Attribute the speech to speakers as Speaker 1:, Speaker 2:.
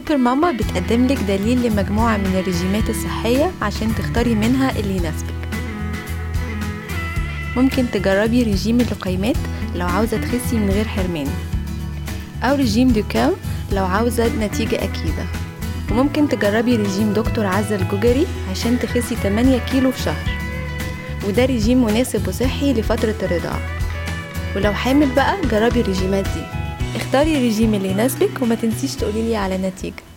Speaker 1: سوبر ماما بتقدم لك دليل لمجموعة من الرجيمات الصحية عشان تختاري منها اللي يناسبك ممكن تجربي رجيم اللقيمات لو عاوزة تخسي من غير حرمان أو رجيم دوكاو لو عاوزة نتيجة أكيدة وممكن تجربي رجيم دكتور عزة الجوجري عشان تخسي 8 كيلو في شهر وده رجيم مناسب وصحي لفترة الرضاعة ولو حامل بقى جربي الرجيمات دي اختاري الرجيم اللي يناسبك وما تنسيش تقوليلي على نتيجة